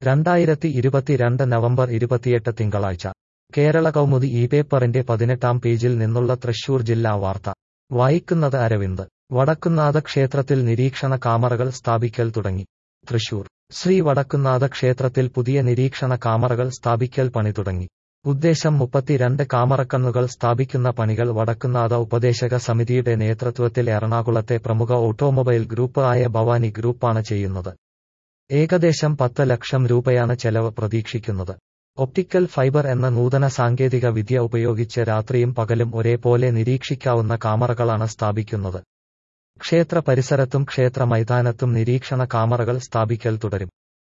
രണ്ടായിരത്തി ഇരുപത്തിരണ്ട് നവംബർ ഇരുപത്തിയെട്ട് തിങ്കളാഴ്ച കേരള കൗമുദി ഈ പേപ്പറിന്റെ പതിനെട്ടാം പേജിൽ നിന്നുള്ള തൃശൂർ ജില്ലാ വാർത്ത വായിക്കുന്നത് അരവിന്ദ് വടക്കുന്നാഥ ക്ഷേത്രത്തിൽ നിരീക്ഷണ കാമറകൾ സ്ഥാപിക്കൽ തുടങ്ങി തൃശൂർ ശ്രീ വടക്കുന്നാഥ ക്ഷേത്രത്തിൽ പുതിയ നിരീക്ഷണ കാമറകൾ സ്ഥാപിക്കൽ പണി തുടങ്ങി ഉദ്ദേശം മുപ്പത്തിരണ്ട് കാമറക്കണ്ണുകൾ സ്ഥാപിക്കുന്ന പണികൾ വടക്കുന്നാഥ ഉപദേശക സമിതിയുടെ നേതൃത്വത്തിൽ എറണാകുളത്തെ പ്രമുഖ ഓട്ടോമൊബൈൽ ഗ്രൂപ്പ് ആയ ഭവാനി ഗ്രൂപ്പാണ് ചെയ്യുന്നത് ഏകദേശം പത്ത് ലക്ഷം രൂപയാണ് ചെലവ് പ്രതീക്ഷിക്കുന്നത് ഒപ്റ്റിക്കൽ ഫൈബർ എന്ന നൂതന സാങ്കേതിക വിദ്യ ഉപയോഗിച്ച് രാത്രിയും പകലും ഒരേപോലെ നിരീക്ഷിക്കാവുന്ന കാമറകളാണ് സ്ഥാപിക്കുന്നത് ക്ഷേത്ര പരിസരത്തും ക്ഷേത്ര മൈതാനത്തും നിരീക്ഷണ കാമറകൾ സ്ഥാപിക്കൽ തുടരും